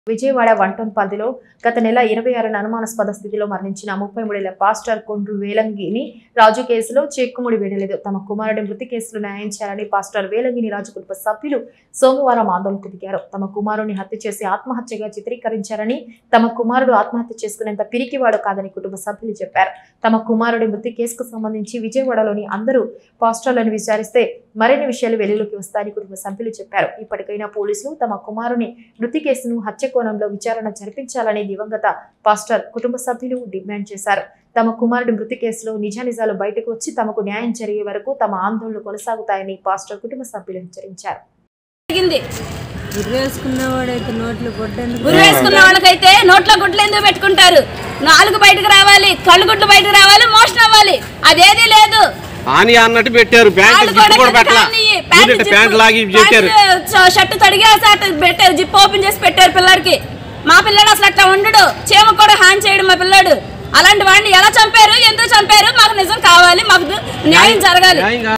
విజయవాడ వంటంపల్లిలో గత నెల ఇరవై ఆరున అనుమానాస్పద స్థితిలో మరణించిన ముప్పై మూడేళ్ల పాస్టర్ కొండ్రు వేలంగిని రాజు కేసులో చెక్కుముడి వేయలేదు తమ కుమారుడి మృతి కేసులో న్యాయం చేయాలని పాస్టర్ వేలంగిని రాజు కుటుంబ సభ్యులు సోమవారం ఆందోళనకు దిగారు తమ కుమారుని హత్య చేసి ఆత్మహత్యగా చిత్రీకరించారని తమ కుమారుడు ఆత్మహత్య చేసుకునేంత పిరికివాడు కాదని కుటుంబ సభ్యులు చెప్పారు తమ కుమారుడి మృతి కేసుకు సంబంధించి విజయవాడలోని అందరూ పాస్టర్లను విచారిస్తే మరిన్ని విషయాలు వెలుగులోకి వస్తాయని కుటుంబ సభ్యులు చెప్పారు ఇప్పటికైనా పోలీసులు తమ కుమారుని మృతి కేసును హత్య కోణంలో విచారణ జరిపించాలని దివంగత పాస్టర్ కుటుంబ సభ్యులు డిమాండ్ చేశారు తమ కుమారుడి మృతి కేసులో నిజానిజాలు బయటకు వచ్చి తమకు న్యాయం జరిగే వరకు తమ ఆందోళనలు కొనసాగుతాయని పాస్టర్ కుటుంబ సభ్యులు హెచ్చరించారు జరిగింది ఉరేసుకున్నవాడైతే నోట్లు కొట్టందుకు గురి వేసుకున్న వాళ్ళకైతే నోట్లో గుడ్లు ఎందుకు పెట్టుకుంటారు నాలుగు బయటకు రావాలి కళ్ళు గుడ్లు బయటకు రావాలి మోషన్ అవ్వాలి అదేది లేదు ఆని అన్నట్టు పెట్టారు ప్యాంట్ వాళ్ళు జిప్పు కూడా పెట్టలా కానీ ప్యాంటు ఊరికే జిప్పు- ప్యాంట్ లాగి పెట్టారు ప్యాంటు ష- షర్టు తడిగి అటు పెట్టారు జిప్ ఓపెన్ చేసి పెట్టారు పిల్లడికి మా పిల్లడు అసలు అట్లా ఉండడు చీమ కూడా హాన్ చేయడు మా పిల్లడు అలాంటి వాడిని ఎలా చంపారు ఎందుకు చంపారు మాకు నిజం కావాలి మాకు న్యాయం జరగాలి న్యాయం